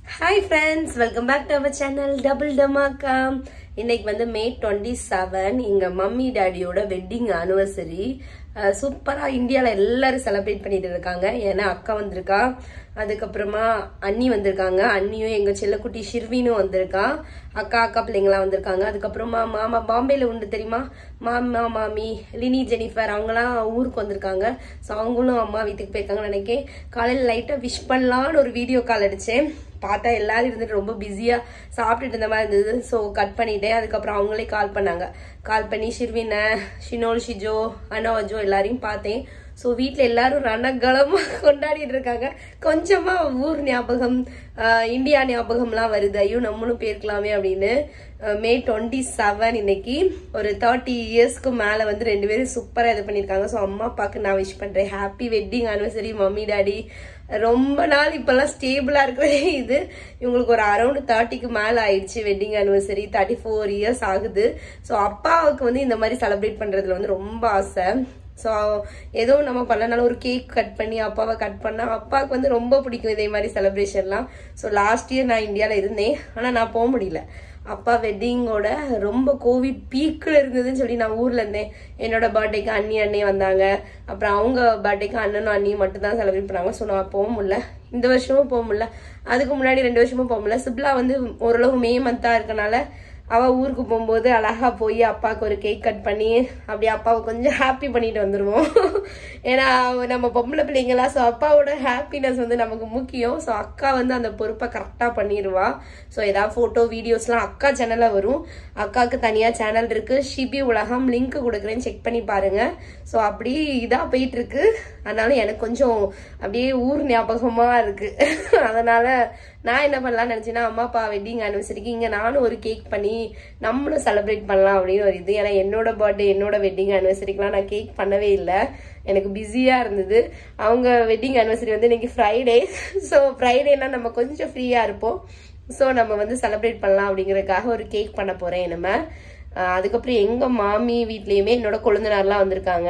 Hi friends welcome back to our channel double டமாக்கா இன்னைக்கு வந்து மே டுவெண்ட்டி செவன் எங்க மம்மி டாடியோட வெட்டிங் ஆனிவர்சரி சூப்பரா இந்தியால எல்லாரும் செலிப்ரேட் பண்ணிட்டு இருக்காங்க ஏன்னா அக்கா வந்திருக்கா அதுக்கப்புறமா அண்ணி வந்திருக்காங்க அண்ணியும் எங்க செல்லக்குட்டி ஷிர்வினும் வந்திருக்கா அக்கா அக்கா பிள்ளைங்களாம் வந்திருக்காங்க அதுக்கப்புறமா மாமா பாம்பேல உண்டு தெரியுமா மாமா மாமி லினி ஜெனிஃபர் அவங்கலாம் ஊருக்கு வந்திருக்காங்க ஸோ அவங்களும் அம்மா வீட்டுக்கு போயிருக்காங்கன்னு நினைக்கேன் காலையில் லைட்டாக விஷ் பண்ணலான்னு ஒரு வீடியோ கால் அடித்தேன் பார்த்தா எல்லாரும் இருந்துட்டு ரொம்ப பிஸியாக சாப்பிட்டுட்டு இருந்த மாதிரி இருந்தது ஸோ கட் பண்ணிட்டேன் அதுக்கப்புறம் அவங்களே கால் பண்ணாங்க கால் பண்ணி ஷிர்வினை ஷினோல் ஷிஜோ அனோஜோ எல்லாரையும் பார்த்தேன் ஸோ வீட்டில் எல்லாரும் ரணகலமாக கொண்டாடிட்டு இருக்காங்க கொஞ்சமாக ஊர் ஞாபகம் ஆஹ் இந்தியா ஞாபகம்லாம் வருது ஐயோ நம்மளும் போயிருக்கலாமே அப்படின்னு ஆஹ் மே டுவெண்ட்டி செவன் இன்னைக்கு ஒரு தேர்ட்டி இயர்ஸ்க்கு மேலே வந்து ரெண்டு பேரும் சூப்பராக இது பண்ணியிருக்காங்க ஸோ அம்மா அப்பாவுக்கு நான் விஷ் பண்ணுறேன் happy wedding anniversary mummy daddy ரொம்ப நாள் இப்பெல்லாம் ஸ்டேபிளாக இருக்கிறதே இது இவங்களுக்கு ஒரு அரௌண்ட் தேர்ட்டிக்கு மேலே ஆயிடுச்சு wedding anniversary thirty four years ஆகுது ஸோ அப்பாவுக்கு வந்து இந்த மாதிரி செலிப்ரேட் பண்ணுறதுல வந்து ரொம்ப ஆசை ஸோ ஏதோ நம்ம பண்ணனால ஒரு கேக் கட் பண்ணி அப்பாவை கட் பண்ணா அப்பாவுக்கு வந்து ரொம்ப பிடிக்கும் இதே மாதிரி செலிப்ரேஷன்லாம் ஸோ லாஸ்ட் இயர் நான் இந்தியாவில் இருந்தேன் ஆனால் நான் போக முடியல அப்பா வெட்டிங்கோட ரொம்ப கோவிட் பீக்கில் இருந்ததுன்னு சொல்லி நான் ஊர்ல இருந்தேன் என்னோட பர்த்டேக்கு அண்ணி அண்ணே வந்தாங்க அப்புறம் அவங்க பர்த்டேக்கு அண்ணனும் அண்ணியும் மட்டும் தான் செலிப்ரேட் பண்ணாங்க ஸோ நான் போக முடியல இந்த வருஷமும் போக முடியல அதுக்கு முன்னாடி ரெண்டு வருஷமும் போக முடியல சிப்லா வந்து ஓரளவு மே மந்த்தாக இருக்கனால அவ ஊருக்கு போகும்போது அழகா போய் அப்பாவுக்கு ஒரு கேக் கட் பண்ணி அப்படியே அப்பாவை கொஞ்சம் ஹாப்பி பண்ணிட்டு வந்துருவோம் ஏன்னா நம்ம பொம்பளை பிள்ளைங்களா ஸோ அப்பாவோட ஹாப்பினஸ் வந்து நமக்கு முக்கியம் ஸோ அக்கா வந்து அந்த பொறுப்பை கரெக்டாக பண்ணிடுவா ஸோ ஏதாவது ஃபோட்டோ வீடியோஸ்லாம் அக்கா சேனலில் வரும் அக்காவுக்கு தனியாக சேனல் இருக்கு ஷிபி உலகம் லிங்க் கொடுக்குறேன்னு செக் பண்ணி பாருங்க ஸோ அப்படி இதாக போயிட்டு இருக்கு அதனால எனக்கு கொஞ்சம் அப்படியே ஊர் ஞாபகமா இருக்கு அதனால நான் என்ன பண்ணலாம்னு நினைச்சேன்னா அம்மா அப்பா வெட்டிங் ஆனிவர்சரிக்கு இங்க நானும் ஒரு கேக் பண்ணி நம்மளும் செலிப்ரேட் பண்ணலாம் அப்படின்னு ஒரு இது ஏன்னா என்னோட பர்த்டே என்னோட வெட்டிங் ஆனிவர்சரிக்கெலாம் நான் கேக் பண்ணவே இல்லை எனக்கு பிஸியா இருந்தது அவங்க வெட்டிங் ஆனிவர்சரி வந்து இன்னைக்கு ஃப்ரைடே ஸோ ஃப்ரைடேனா நம்ம கொஞ்சம் ஃப்ரீயா இருப்போம் ஸோ நம்ம வந்து செலிப்ரேட் பண்ணலாம் அப்படிங்கறதுக்காக ஒரு கேக் பண்ண போறேன் நம்ம அஹ் அதுக்கப்புறம் எங்க மாமி வீட்லயுமே என்னோட கொழுந்தனார்லாம் வந்திருக்காங்க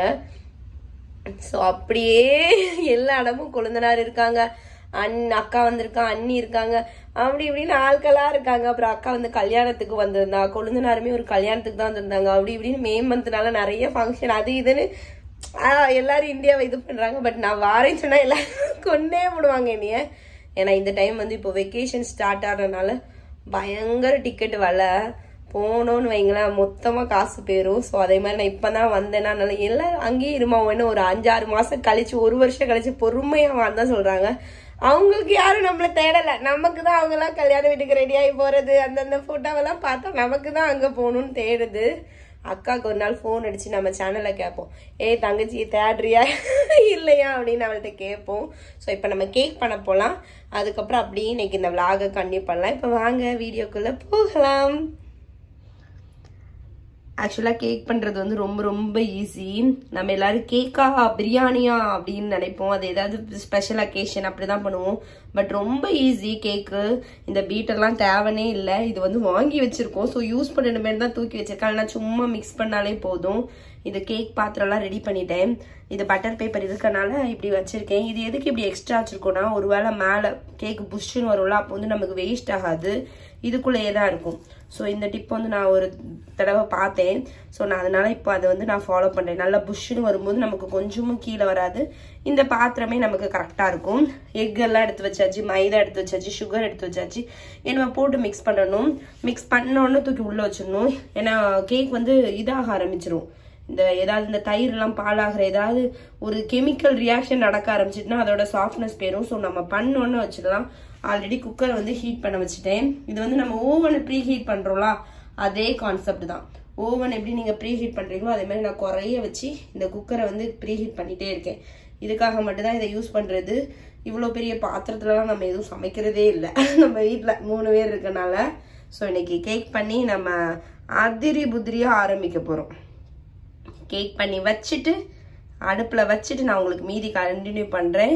ஸோ அப்படியே எல்லா இடமும் கொழுந்தனார் இருக்காங்க அண் அக்கா வந்திருக்கா அண்ணி இருக்காங்க அப்படி இப்படின்னு ஆட்களா இருக்காங்க அப்புறம் அக்கா வந்து கல்யாணத்துக்கு வந்திருந்தா கொழுந்தனாருமே ஒரு கல்யாணத்துக்கு தான் வந்திருந்தாங்க அப்படி இப்படின்னு மே மந்த்னால நிறைய ஃபங்க்ஷன் அது இதுன்னு ஆஹ் எல்லாரும் இந்தியாவை இது பண்றாங்க பட் நான் வாரேன்னு சொன்னா எல்லாரும் கொண்டே விடுவாங்க என்னைய ஏன்னா இந்த டைம் வந்து இப்போ வெக்கேஷன் ஸ்டார்ட் ஆகிறதுனால பயங்கர டிக்கெட் விலை போனோன்னு வைங்களேன் மொத்தமாக காசு போயிடும் ஸோ அதே மாதிரி நான் இப்போ தான் வந்தேன்னா அதனால எல்லாம் அங்கேயே இருமா இன்னும் ஒரு அஞ்சாறு மாதம் கழிச்சு ஒரு வருஷம் கழிச்சு பொறுமையாக வாந்தான் சொல்கிறாங்க அவங்களுக்கு யாரும் நம்மள தேடலை நமக்கு தான் அவங்கெல்லாம் கல்யாண வீட்டுக்கு ரெடியாகி போகிறது அந்தந்த ஃபோட்டோவெல்லாம் பார்த்தா நமக்கு தான் அங்கே போகணும்னு தேடுது அக்காவுக்கு ஒரு நாள் ஃபோன் அடிச்சு நம்ம சேனலில் கேட்போம் ஏய் தங்கச்சி தேடுறியா இல்லையா அப்படின்னு அவள்கிட்ட கேட்போம் ஸோ இப்போ நம்ம கேக் பண்ண போகலாம் அதுக்கப்புறம் அப்படியே இன்னைக்கு இந்த விலாகை கண்டினியூ பண்ணலாம் இப்போ வாங்க வீடியோக்குள்ளே போகலாம் ஆக்சுவலாக கேக் பண்ணுறது வந்து ரொம்ப ரொம்ப ஈஸி நம்ம எல்லாரும் கேக்கா பிரியாணியா அப்படின்னு நினைப்போம் அது ஏதாவது ஸ்பெஷல் அக்கேஷன் அப்படி தான் பண்ணுவோம் பட் ரொம்ப ஈஸி கேக்கு இந்த பீட்டெல்லாம் தேவைனே இல்லை இது வந்து வாங்கி வச்சிருக்கோம் ஸோ யூஸ் பண்ணணுமே தான் தூக்கி வச்சிருக்கேன் ஆனால் சும்மா மிக்ஸ் பண்ணாலே போதும் இது கேக் பாத்திரம்லாம் ரெடி பண்ணிட்டேன் இது பட்டர் பேப்பர் இருக்கனால இப்படி வச்சிருக்கேன் இது எதுக்கு இப்படி எக்ஸ்ட்ரா வச்சிருக்கோம்னா ஒருவேளை மேலே கேக் புஷ்ஷுன்னு வரும்ல அப்போ வந்து நமக்கு வேஸ்ட் ஆகாது இதுக்குள்ளேயே தான் இருக்கும் ஸோ இந்த டிப் வந்து நான் ஒரு தடவை பார்த்தேன் ஸோ நான் அதனால இப்போ அதை வந்து நான் ஃபாலோ பண்ணுறேன் நல்லா புஷ்ஷுன்னு வரும்போது நமக்கு கொஞ்சமும் கீழே வராது இந்த பாத்திரமே நமக்கு கரெக்டாக இருக்கும் எக் எல்லாம் எடுத்து வச்சாச்சு மைதா எடுத்து வச்சாச்சு சுகர் எடுத்து வச்சாச்சு நம்ம போட்டு மிக்ஸ் பண்ணணும் மிக்ஸ் பண்ணோன்னு தூக்கி உள்ளே வச்சிடணும் ஏன்னா கேக் வந்து இதாக ஆரம்பிச்சிரும் இந்த ஏதாவது இந்த தயிர்லாம் பாலாகிற ஏதாவது ஒரு கெமிக்கல் ரியாக்ஷன் நடக்க ஆரம்பிச்சிட்டுனா அதோட சாஃப்ட்னஸ் போயிடும் ஸோ நம்ம பண்ணோன்னு வச்சிடலாம் ஆல்ரெடி குக்கரை வந்து ஹீட் பண்ண வச்சுட்டேன் இது வந்து நம்ம ஓவனை ப்ரீ ஹீட் பண்ணுறோம்ல அதே கான்செப்ட் தான் ஓவன் எப்படி நீங்கள் ப்ரீ ஹீட் பண்ணுறீங்களோ அதே மாதிரி நான் குறைய வச்சு இந்த குக்கரை வந்து ப்ரீ ஹீட் பண்ணிகிட்டே இருக்கேன் இதுக்காக மட்டும்தான் இதை யூஸ் பண்ணுறது இவ்வளோ பெரிய பாத்திரத்துலலாம் நம்ம எதுவும் சமைக்கிறதே இல்லை நம்ம வீட்டில் மூணு பேர் இருக்கனால ஸோ இன்னைக்கு கேக் பண்ணி நம்ம அதிரி புதிரியாக ஆரம்பிக்க போகிறோம் கேக் பண்ணி வச்சுட்டு அடுப்பில் வச்சுட்டு நான் உங்களுக்கு மீதி கண்டினியூ பண்ணுறேன்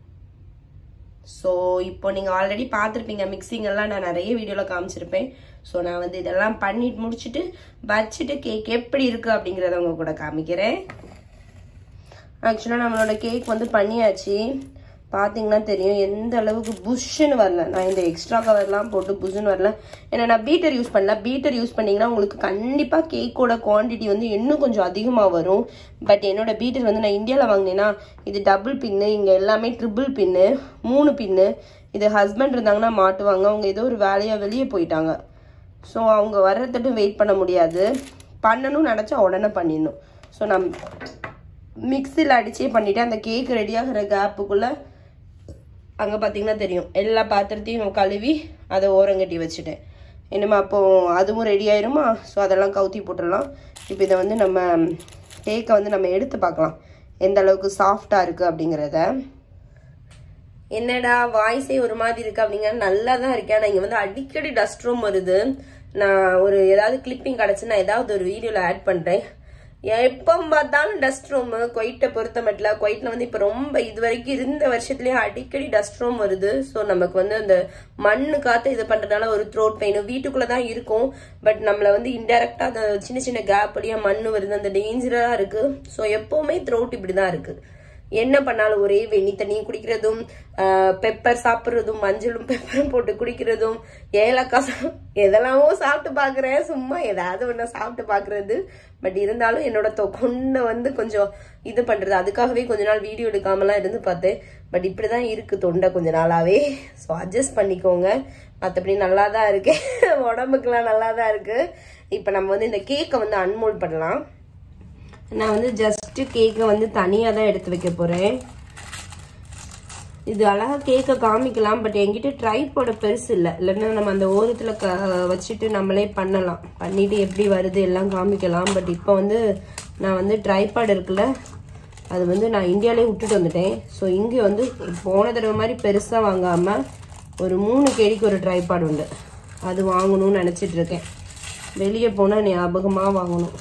ஸோ இப்போ நீங்கள் ஆல்ரெடி பார்த்துருப்பீங்க மிக்சிங் எல்லாம் நான் நிறைய வீடியோவில் காமிச்சிருப்பேன் ஸோ நான் வந்து இதெல்லாம் பண்ணிட்டு முடிச்சுட்டு வச்சுட்டு கேக் எப்படி இருக்குது அப்படிங்கிறத உங்க கூட காமிக்கிறேன் ஆக்சுவலாக நம்மளோட கேக் வந்து பண்ணியாச்சு பார்த்தீங்கன்னா தெரியும் எந்த அளவுக்கு புஷ்ஷுன்னு வரல நான் இந்த எக்ஸ்ட்ரா கவர்லாம் போட்டு புஷ்ஷுன்னு வரல ஏன்னா நான் பீட்டர் யூஸ் பண்ணல பீட்டர் யூஸ் பண்ணிங்கன்னா உங்களுக்கு கண்டிப்பாக கேக்கோட குவான்டிட்டி வந்து இன்னும் கொஞ்சம் அதிகமாக வரும் பட் என்னோட பீட்டர் வந்து நான் இந்தியாவில் வாங்கினேன்னா இது டபுள் பின்னு இங்கே எல்லாமே ட்ரிபிள் பின்னு மூணு பின்னு இது ஹஸ்பண்ட் இருந்தாங்கன்னா மாட்டுவாங்க அவங்க ஏதோ ஒரு வேலையாக வெளியே போயிட்டாங்க ஸோ அவங்க வர்றதுட்டு வெயிட் பண்ண முடியாது பண்ணணும்னு நினச்சா உடனே பண்ணிடணும் ஸோ நான் மிக்சியில் அடிச்சே பண்ணிவிட்டு அந்த கேக் ரெடியாகிற கேப்புக்குள்ளே அங்கே பார்த்தீங்கன்னா தெரியும் எல்லா பாத்திரத்தையும் கழுவி அதை ஓரங்கட்டி வச்சுட்டேன் என்னமா அப்போ அதுவும் ரெடி ஆயிருமா ஸோ அதெல்லாம் கவுத்தி போட்டுடலாம் இப்போ இதை வந்து நம்ம கேக்கை வந்து நம்ம எடுத்து பார்க்கலாம் எந்த அளவுக்கு சாஃப்டாக இருக்குது அப்படிங்கிறத என்னடா வாய்ஸே ஒரு மாதிரி இருக்கு அப்படிங்கிற நல்லா தான் இருக்கேன் ஆனால் இங்கே வந்து அடிக்கடி டஸ்ட் ரூம் வருது நான் ஒரு ஏதாவது கிளிப்பிங் கிடச்சி நான் ஏதாவது ஒரு வீடியோவில் ஆட் பண்ணுறேன் எப்போ பார்த்தாலும் டஸ்ட் ரூம் கொயிட்டை பொறுத்த மட்டும் கொயிட்டில் வந்து இப்போ ரொம்ப இது வரைக்கும் இருந்த வருஷத்துலேயே அடிக்கடி டஸ்ட் ரூம் வருது ஸோ நமக்கு வந்து அந்த மண்ணு காற்று இது பண்ணுறதுனால ஒரு த்ரோட் பெயின் வீட்டுக்குள்ளே தான் இருக்கும் பட் நம்மளை வந்து இன்டெரக்டாக அந்த சின்ன சின்ன கேப் வழியாக மண் வருது அந்த டேஞ்சராக இருக்குது ஸோ எப்போவுமே த்ரோட் இப்படி தான் இருக்குது என்ன பண்ணாலும் ஒரே வெண்ணி தண்ணியும் குடிக்கிறதும் பெப்பர் சாப்பிட்றதும் மஞ்சளும் பெப்பரும் போட்டு குடிக்கிறதும் ஏலக்காய் சா- எதெல்லாமோ சாப்பிட்டு பார்க்குறேன் சும்மா ஏதாவது ஒன்று சாப்பிட்டு பார்க்குறது பட் இருந்தாலும் என்னோட தொ கொண்டை வந்து கொஞ்சம் இது பண்ணுறது அதுக்காகவே கொஞ்ச நாள் வீடியோ எடுக்காமலாம் இருந்து பார்த்தேன் பட் இப்படி தான் இருக்குது தொண்டை கொஞ்ச நாளாகவே ஸோ அட்ஜஸ்ட் பண்ணிக்கோங்க மற்றபடி நல்லா தான் இருக்கு உடம்புக்கெல்லாம் நல்லா தான் இருக்குது இப்போ நம்ம வந்து இந்த கேக்கை வந்து அன்மோல்ட் பண்ணலாம் நான் வந்து ஜஸ்ட் கேக்கை வந்து தனியாக தான் எடுத்து வைக்க போகிறேன் இது அழகா கேக்கை காமிக்கலாம் பட் என்கிட்ட ட்ரைபோட பெருசு இல்லை இல்லைன்னா நம்ம அந்த ஓரத்தில் க வச்சுட்டு நம்மளே பண்ணலாம் பண்ணிட்டு எப்படி வருது எல்லாம் காமிக்கலாம் பட் இப்போ வந்து நான் வந்து ட்ரைபாட் இருக்குல்ல அது வந்து நான் இந்தியாவிலே விட்டுட்டு வந்துட்டேன் ஸோ இங்கே வந்து போன தடவை மாதிரி பெருசாக வாங்காமல் ஒரு மூணு கேடிக்கு ஒரு ட்ரைபாட் உண்டு அது வாங்கணும்னு நினச்சிட்டு இருக்கேன் வெளியே போனால் ஞாபகமாக வாங்கணும்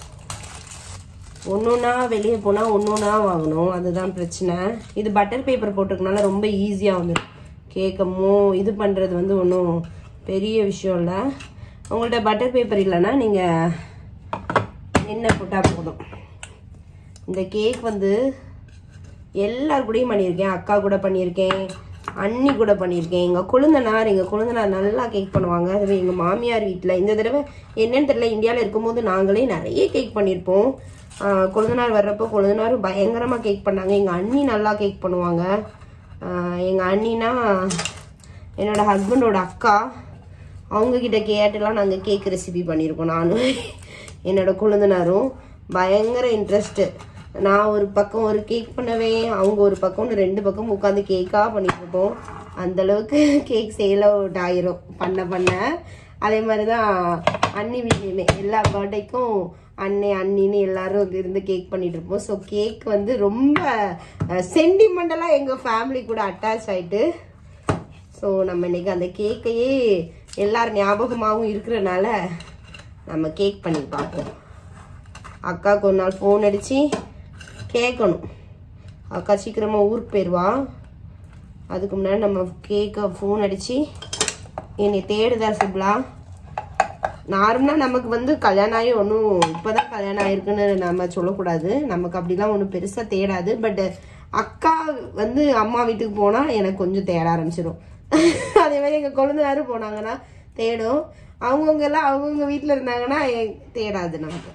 ஒன்றுனா வெளியே போனால் ஒன்றுனா வாங்கணும் அதுதான் பிரச்சனை இது பட்டர் பேப்பர் போட்டிருக்கனால ரொம்ப ஈஸியாக வந்துடும் கேட்கமோ இது பண்ணுறது வந்து ஒன்றும் பெரிய விஷயம் இல்லை உங்கள்ட்ட பட்டர் பேப்பர் இல்லைன்னா நீங்கள் எண்ணெய் போட்டால் போதும் இந்த கேக் வந்து எல்லார் கூடயும் பண்ணியிருக்கேன் அக்கா கூட பண்ணியிருக்கேன் அண்ணி கூட பண்ணியிருக்கேன் எங்கள் கொழுந்தனார் எங்கள் கொழுந்தனார் நல்லா கேக் பண்ணுவாங்க அதுவே எங்கள் மாமியார் வீட்டில் இந்த தடவை என்னன்னு தெரியல இந்தியாவில் இருக்கும்போது நாங்களே நிறைய கேக் பண்ணியிருப்போம் ஆஹ் கொழுந்தனார் வர்றப்போ கொழுந்தனார் பயங்கரமாக கேக் பண்ணாங்க எங்கள் அண்ணி நல்லா கேக் பண்ணுவாங்க எங்கள் அண்ணினா என்னோட ஹஸ்பண்டோட அக்கா அவங்க கிட்ட கேட்டுலாம் நாங்கள் கேக் ரெசிபி பண்ணியிருக்கோம் நானும் என்னோட கொழுந்தனாரும் பயங்கர இன்ட்ரெஸ்ட்டு நான் ஒரு பக்கம் ஒரு கேக் பண்ணுவேன் அவங்க ஒரு பக்கம் ரெண்டு பக்கம் உட்காந்து கேக்காக பண்ணிட்டு இருப்போம் அந்த அளவுக்கு கேக் சேல் அவுட் ஆயிரும் பண்ண பண்ண அதே மாதிரி தான் அண்ணி வீட்லையுமே எல்லா பர்த்டேக்கும் அண்ணே அண்ணின்னு எல்லாரும் வந்து இருந்து கேக் பண்ணிட்டு இருப்போம் ஸோ கேக் வந்து ரொம்ப சென்டிமெண்டலாக எங்கள் ஃபேமிலி கூட அட்டாச் ஆயிட்டு ஸோ நம்ம இன்னைக்கு அந்த கேக்கையே எல்லார் ஞாபகமாகவும் இருக்கிறனால நம்ம கேக் பண்ணி பார்ப்போம் அக்காவுக்கு ஒரு நாள் ஃபோன் அடித்து கேட்கணும் அக்கா சீக்கிரமாக ஊருக்கு போயிடுவா அதுக்கு முன்னாடி நம்ம கேக்கை ஃபோன் அடித்து என்னை தேடுதா சிப்லா நார்மலாக நமக்கு வந்து கல்யாணம் ஆகி ஒன்றும் இப்போ தான் கல்யாணம் ஆயிருக்குன்னு நம்ம சொல்லக்கூடாது நமக்கு அப்படிலாம் ஒன்றும் பெருசாக தேடாது பட் அக்கா வந்து அம்மா வீட்டுக்கு போனால் எனக்கு கொஞ்சம் தேட ஆரம்பிச்சிடும் அதே மாதிரி எங்கள் குழந்தையாரும் போனாங்கன்னா தேடும் அவங்கவுங்க எல்லாம் அவங்கவுங்க வீட்டில் இருந்தாங்கன்னா எ- தேடாது நமக்கு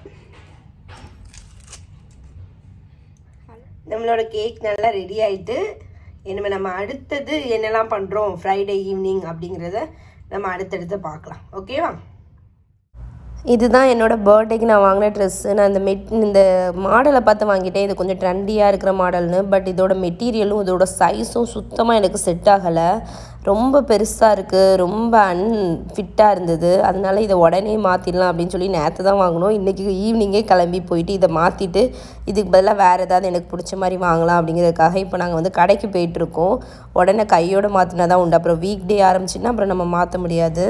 நம்மளோட கேக் நல்லா ரெடி ஆயிட்டு இனிமேல் நம்ம அடுத்தது என்னெல்லாம் பண்ணுறோம் ஃப்ரைடே ஈவினிங் அப்படிங்கிறத நம்ம அடுத்தடுத்து பார்க்கலாம் ஓகேவா இதுதான் என்னோட பர்த்டேக்கு நான் வாங்கின ட்ரெஸ்ஸு நான் இந்த மெட் இந்த மாடலை பார்த்து வாங்கிட்டேன் இது கொஞ்சம் ட்ரெண்டியாக இருக்கிற மாடல்னு பட் இதோட மெட்டீரியலும் இதோட சைஸும் சுத்தமாக எனக்கு செட் ஆகலை ரொம்ப பெருசாக இருக்குது ரொம்ப அன்ஃபிட்டாக இருந்தது அதனால இதை உடனே மாற்றிடலாம் அப்படின்னு சொல்லி நேற்று தான் வாங்கினோம் இன்றைக்கி ஈவினிங்கே கிளம்பி போயிட்டு இதை மாற்றிட்டு இதுக்கு பதிலாக வேறு ஏதாவது எனக்கு பிடிச்ச மாதிரி வாங்கலாம் அப்படிங்கிறதுக்காக இப்போ நாங்கள் வந்து கடைக்கு போயிட்டுருக்கோம் உடனே கையோட மாற்றினா தான் உண்டு அப்புறம் வீக் டே ஆரம்பிச்சுன்னா அப்புறம் நம்ம மாற்ற முடியாது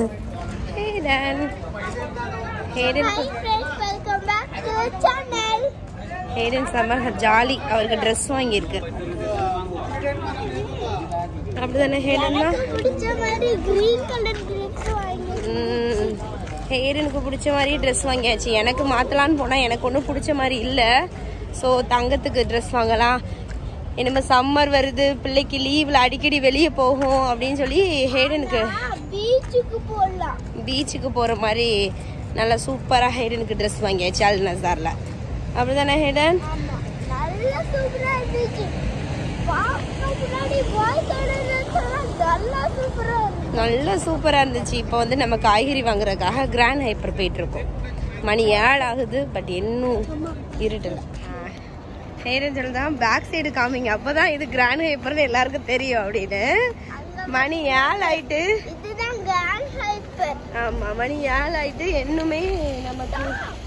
Hayden Hi friends, welcome back to the channel. Hayden செம்ம ஜாலி அவருக்கு ட்ரெஸ் வாங்கியிருக்கு அப்படிதானே ஹேடன்னா எனக்கு பிடிச்ச மாதிரி green color dress வாங்கி ஹேடனுக்கு பிடிச்ச மாதிரி ட்ரெஸ் வாங்கியாச்சு எனக்கு மாற்றலான்னு போனால் எனக்கு ஒன்றும் பிடிச்ச மாதிரி இல்லை ஸோ தங்கத்துக்கு ட்ரெஸ் வாங்கலாம் இனிமே சம்மர் வருது பிள்ளைக்கு லீவ்ல அடிக்கடி வெளியே போகும் அப்படின்னு சொல்லி ஹேடனுக்கு பீச்சுக்கு போடலாம் பீச்சுக்கு போகிற மாதிரி நல்லா சூப்பராக ஹேடனுக்கு ட்ரெஸ் வாங்கியாச்சு அல் நசாரில் அப்படிதானே ஹேடன் ஆமா நல்ல சூப்பரா இருந்துச்சு பார்க்க முன்னாடி பாய்ஸோட நல்லா சூப்பரா இருந்துச்சு நல்லா சூப்பராக இருந்துச்சு இப்போ வந்து நம்ம காய்கறி வாங்குறதுக்காக கிராண்ட் ஹைப்பர் போயிட்டுருக்கோம் மணி ஏழு ஆகுது பட் இன்னும் இருட்டல ஹேரஞ்சல் தான் பேக் சைடு காமிங்க அப்போதான் இது கிராண்ட் ஹைப்பர்னு எல்லாருக்கும் தெரியும் அப்படின்னு மணி ஏழு ஆயிட்டு இதுதான் கிராண்ட் ஹைப்பர் ஆமா மணி ஏழு ஆயிட்டு இன்னுமே நமக்கு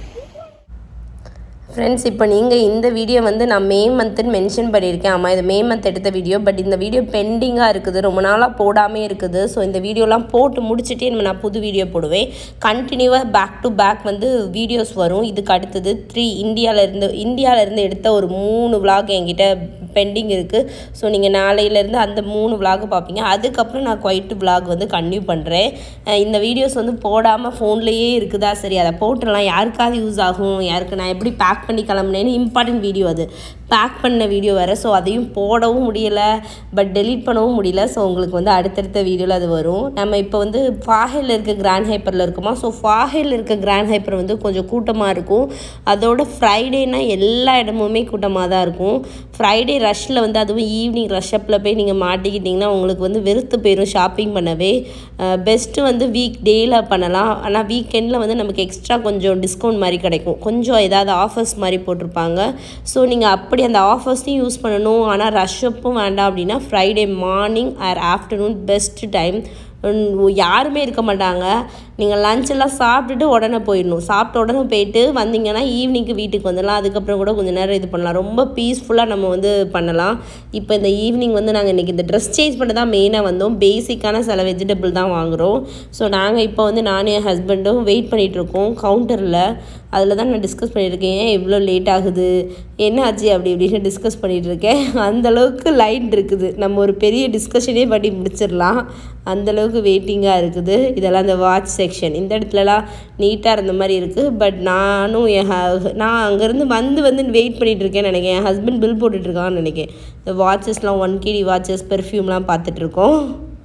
ஃப்ரெண்ட்ஸ் இப்போ நீங்கள் இந்த வீடியோ வந்து நான் மே மந்த்துன்னு மென்ஷன் பண்ணியிருக்கேன் ஆமாம் இது மே மந்த் எடுத்த வீடியோ பட் இந்த வீடியோ பெண்டிங்காக இருக்குது ரொம்ப நாளாக போடாமே இருக்குது ஸோ இந்த வீடியோலாம் போட்டு முடிச்சுட்டே நம்ம நான் புது வீடியோ போடுவேன் கண்டினியூவாக பேக் டு பேக் வந்து வீடியோஸ் வரும் இதுக்கு அடுத்தது த்ரீ இந்தியாவிலேருந்து இந்தியாவிலேருந்து எடுத்த ஒரு மூணு விலாக் என்கிட்ட பெண்டிங் இருக்குது ஸோ நீங்கள் நாளையிலேருந்து அந்த மூணு விலாக் பார்ப்பீங்க அதுக்கப்புறம் நான் குவைட்டு விலாக் வந்து கன்டினியூ பண்ணுறேன் இந்த வீடியோஸ் வந்து போடாமல் ஃபோன்லேயே இருக்குதா சரி அதை போட்டுடலாம் யாருக்காவது யூஸ் ஆகும் யாருக்கு நான் எப்படி பேக் பண்ணி கிளம்புனேன்னு இம்பார்ட்டன்ட் வீடியோ அது பேக் பண்ண வீடியோ வேறு ஸோ அதையும் போடவும் முடியல பட் டெலீட் பண்ணவும் முடியல ஸோ உங்களுக்கு வந்து அடுத்தடுத்த வீடியோவில் அது வரும் நம்ம இப்போ வந்து ஃபாஹில் இருக்க கிராண்ட் ஹைப்பரில் இருக்குமா ஸோ ஃபாஹில் இருக்க கிராண்ட் ஹைப்பர் வந்து கொஞ்சம் கூட்டமாக இருக்கும் அதோட ஃப்ரைடேனா எல்லா இடமுமே கூட்டமாக தான் இருக்கும் ஃப்ரைடே ரஷ்ஷில் வந்து அதுவும் ஈவினிங் ரஷ் அப்பில் போய் நீங்கள் மாட்டிக்கிட்டிங்கன்னா உங்களுக்கு வந்து வெறுத்து போயிடும் ஷாப்பிங் பண்ணவே பெஸ்ட்டு வந்து வீக் டேயில் பண்ணலாம் ஆனால் வீக்கெண்டில் வந்து நமக்கு எக்ஸ்ட்ரா கொஞ்சம் டிஸ்கவுண்ட் மாதிரி கிடைக்கும் கொஞ்சம் ஏதாவது ஆஃபர்ஸ் மாதிரி போட்டிருப்பாங்க ஸோ நீங்கள் அப்படி அந்த ஆஃபர்ஸையும் யூஸ் பண்ணணும் ஆனால் ரஷ் அப்பும் வேண்டாம் அப்படின்னா Friday morning or afternoon best time யாருமே இருக்க மாட்டாங்க நீங்கள் லஞ்ச் எல்லாம் சாப்பிட்டுட்டு உடனே போயிடணும் சாப்பிட்ட உடனே போயிட்டு வந்தீங்கன்னா ஈவினிங்க்கு வீட்டுக்கு வந்துடலாம் அதுக்கப்புறம் கூட கொஞ்சம் நேரம் இது பண்ணலாம் ரொம்ப பீஸ்ஃபுல்லாக நம்ம வந்து பண்ணலாம் இப்போ இந்த ஈவினிங் வந்து நாங்கள் இன்றைக்கி இந்த ட்ரெஸ் சேஞ்ச் பண்ண தான் மெயினாக வந்தோம் பேசிக்கான சில வெஜிடபிள் தான் வாங்குகிறோம் ஸோ நாங்கள் இப்போ வந்து நானும் என் ஹஸ்பண்டும் வெயிட் பண்ணிகிட்ருக்கோம் கவுண்டரில் அதில் தான் நான் டிஸ்கஸ் பண்ணியிருக்கேன் ஏன் இவ்வளோ லேட் ஆகுது என்ன ஆச்சு அப்படி இப்படின்னு டிஸ்கஸ் பண்ணிகிட்டு இருக்கேன் அந்தளவுக்கு லைன் இருக்குது நம்ம ஒரு பெரிய டிஸ்கஷனே பண்ணி முடிச்சிடலாம் அந்தளவுக்கு வெயிட்டிங்காக இருக்குது இதெல்லாம் இந்த வாட்ச் செக்ஷன் இந்த இடத்துலலாம் நீட்டாக இருந்த மாதிரி இருக்குது பட் நானும் என் ஹ- நான் அங்கேருந்து வந்து வந்து வெயிட் பண்ணிகிட்டு இருக்கேன்னு நினைக்கிறேன் என் ஹஸ்பண்ட் பில் போட்டுட்ருக்கான்னு நினைக்கிறேன் இந்த வாட்சஸ்லாம் ஒன் கேடி வாட்சஸ் பெர்ஃப்யூம்லாம் பார்த்துட்ருக்கோம்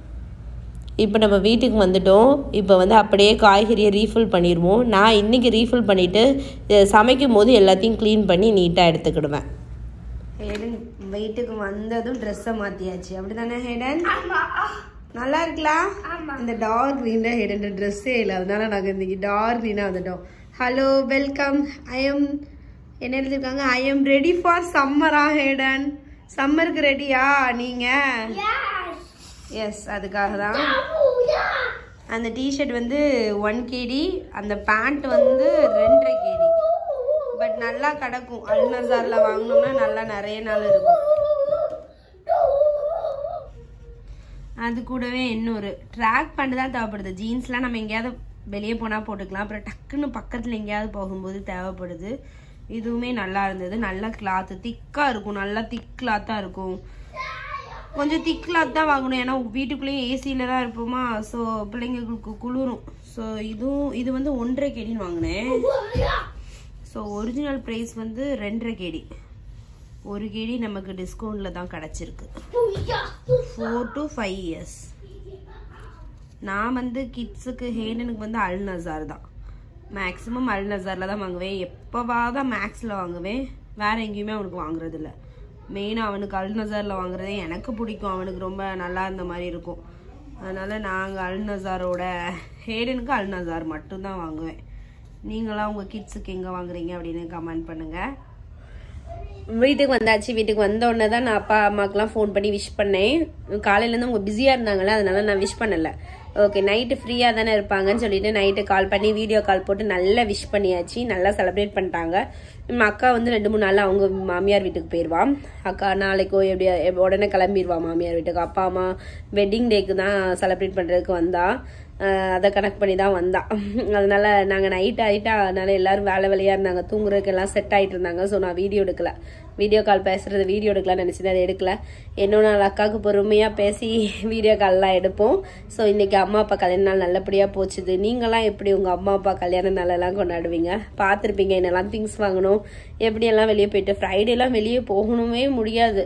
இப்போ நம்ம வீட்டுக்கு வந்துட்டோம் இப்போ வந்து அப்படியே காய்கறியை ரீஃபில் பண்ணிடுவோம் நான் இன்றைக்கி ரீஃபில் பண்ணிவிட்டு சமைக்கும் போது எல்லாத்தையும் க்ளீன் பண்ணி நீட்டாக எடுத்துக்கிடுவேன் ஹேடன் வீட்டுக்கு வந்ததும் ட்ரெஸ்ஸை மாற்றியாச்சு அப்படி தானே ஹேடன் நல்லா இருக்கலாம் இந்த டார்க் க்ரீனில் ஹேடன் ட்ரெஸ்ஸே இல்லை அதனால நாங்கள் இன்னைக்கு டார்க் க்ரீனாக வந்துட்டோம் ஹலோ வெல்கம் ஐ எம் என்ன எழுதிருக்காங்க ஐ எம் ரெடி ஃபார் சம்மரா ஹேடன் சம்மருக்கு ரெடியா நீங்கள் எஸ் அதுக்காக தான் அந்த டிஷர்ட் வந்து ஒன் கேடி அந்த பேண்ட் வந்து ரெண்டரை கேடி பட் நல்லா கிடக்கும் அல்நசாரில் வாங்கினோம்னா நல்லா நிறைய நாள் இருக்கும் அது கூடவே இன்னொரு ட்ராக் பேண்ட் தான் தேவைப்படுது ஜீன்ஸ்லாம் நம்ம எங்கேயாவது வெளியே போனால் போட்டுக்கலாம் அப்புறம் டக்குன்னு பக்கத்தில் எங்கேயாவது போகும்போது தேவைப்படுது இதுவுமே நல்லா இருந்தது நல்ல கிளாத்து திக்காக இருக்கும் நல்லா திக் கிளாத்தாக இருக்கும் கொஞ்சம் திக் கிளாத் தான் வாங்கணும் ஏன்னா வீட்டுக்குள்ளேயும் ஏசியில் தான் இருப்போமா ஸோ பிள்ளைங்களுக்கு குளிரும் ஸோ இதுவும் இது வந்து ஒன்றரை கேடின்னு வாங்கினேன் ஸோ ஒரிஜினல் ப்ரைஸ் வந்து ரெண்டரை கேடி ஒரு கேடி நமக்கு டிஸ்கவுண்ட்டில் தான் கிடச்சிருக்கு ஃபோர் டு ஃபைவ் இயர்ஸ் நான் வந்து கிட்ஸுக்கு ஹேடனுக்கு வந்து அல் நசார் தான் மேக்ஸிமம் அல் நசாரில் தான் வாங்குவேன் எப்போவா தான் மேக்ஸில் வாங்குவேன் வேற எங்கேயுமே அவனுக்கு வாங்குறது இல்ல மெயினாக அவனுக்கு அல் நசாரில் வாங்குறதே எனக்கு பிடிக்கும் அவனுக்கு ரொம்ப நல்லா இருந்த மாதிரி இருக்கும் அதனால நாங்கள் அல் நசாரோட ஹேடனுக்கு அல் நசார் மட்டும்தான் வாங்குவேன் நீங்களாம் உங்கள் கிட்ஸுக்கு எங்கே வாங்குறீங்க அப்படின்னு கமெண்ட் பண்ணுங்கள் வீட்டுக்கு வந்தாச்சு வீட்டுக்கு வந்த உடனே தான் நான் அப்பா அம்மாக்கெல்லாம் ஃபோன் பண்ணி விஷ் பண்ணேன் காலையிலேருந்து அவங்க பிஸியாக இருந்தாங்களே அதனால நான் விஷ் பண்ணல ஓகே நைட்டு ஃப்ரீயாக தானே இருப்பாங்கன்னு சொல்லிட்டு நைட்டு கால் பண்ணி வீடியோ கால் போட்டு நல்லா விஷ் பண்ணியாச்சு நல்லா செலிப்ரேட் பண்ணிட்டாங்க நம்ம அக்கா வந்து ரெண்டு மூணு நாள் அவங்க மாமியார் வீட்டுக்கு போயிடுவான் அக்கா நாளைக்கோ எப்படி எப்~ உடனே கிளம்பிடுவா மாமியார் வீட்டுக்கு அப்பா அம்மா வெட்டிங் டேக்கு தான் செலிப்ரேட் பண்ணுறதுக்கு வந்தா அஹ் அதை கனெக்ட் பண்ணி தான் வந்தான் அதனால நாங்கள் நைட் ஆகிட்டா அதனால எல்லாரும் வேலை வேலையாக இருந்தாங்க தூங்குறதுக்கு எல்லாம் செட் ஆகிட்டு இருந்தாங்க ஸோ நான் வீடியோ எடுக்கல வீடியோ கால் பேசுறது வீடியோ எடுக்கலாம்னு நினச்சி அதை எடுக்கல இன்னும் நாள் அக்காவுக்கு பொறுமையாக பேசி வீடியோ கால்லாம் எடுப்போம் ஸோ இன்னைக்கு அம்மா அப்பா கல்யாண நாள் நல்லபடியாக போச்சுது நீங்களாம் எப்படி உங்கள் அம்மா அப்பா கல்யாண நாளெல்லாம் கொண்டாடுவீங்க பார்த்துருப்பீங்க என்னெல்லாம் திங்ஸ் வாங்கணும் எப்படியெல்லாம் வெளியே போயிட்டு ஃப்ரைடேலாம் வெளியே போகணுமே முடியாது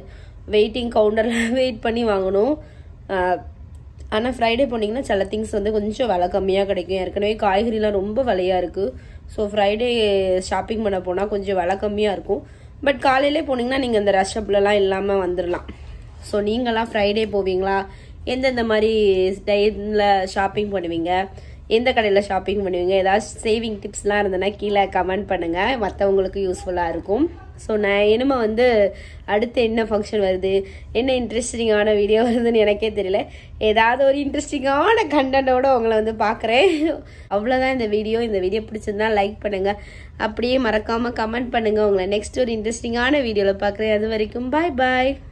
வெயிட்டிங் கவுண்டரில் வெயிட் பண்ணி வாங்கணும் ஆனால் ஃப்ரைடே போனீங்கன்னா சில திங்ஸ் வந்து கொஞ்சம் விலை கம்மியாக கிடைக்கும் ஏற்கனவே காய்கறிலாம் ரொம்ப விலையாக இருக்குது ஸோ ஃப்ரைடே ஷாப்பிங் பண்ண போனால் கொஞ்சம் விலை கம்மியாக இருக்கும் பட் காலையிலே போனீங்கன்னா நீங்கள் இந்த ரஷ்அப்லலாம் இல்லாமல் வந்துடலாம் ஸோ நீங்களாம் ஃப்ரைடே போவீங்களா எந்தெந்த மாதிரி டைமில் ஷாப்பிங் பண்ணுவீங்க எந்த கடையில் ஷாப்பிங் பண்ணுவீங்க ஏதாச்சும் சேவிங் டிப்ஸ்லாம் இருந்ததுன்னா கீழே கமெண்ட் பண்ணுங்கள் மற்றவங்களுக்கு யூஸ்ஃபுல்லாக இருக்கும் ஸோ நான் இனிமே வந்து அடுத்து என்ன ஃபங்க்ஷன் வருது என்ன இன்ட்ரெஸ்டிங்கான வீடியோ வருதுன்னு எனக்கே தெரியல ஏதாவது ஒரு இன்ட்ரெஸ்டிங்கான கண்டனோட உங்களை வந்து பார்க்குறேன் அவ்வளோதான் இந்த வீடியோ இந்த வீடியோ பிடிச்சிருந்தா லைக் பண்ணுங்கள் அப்படியே மறக்காமல் கமெண்ட் பண்ணுங்கள் உங்களை நெக்ஸ்ட் ஒரு இன்ட்ரெஸ்டிங்கான வீடியோவில் பார்க்குறேன் அது வரைக்கும் பாய் பாய்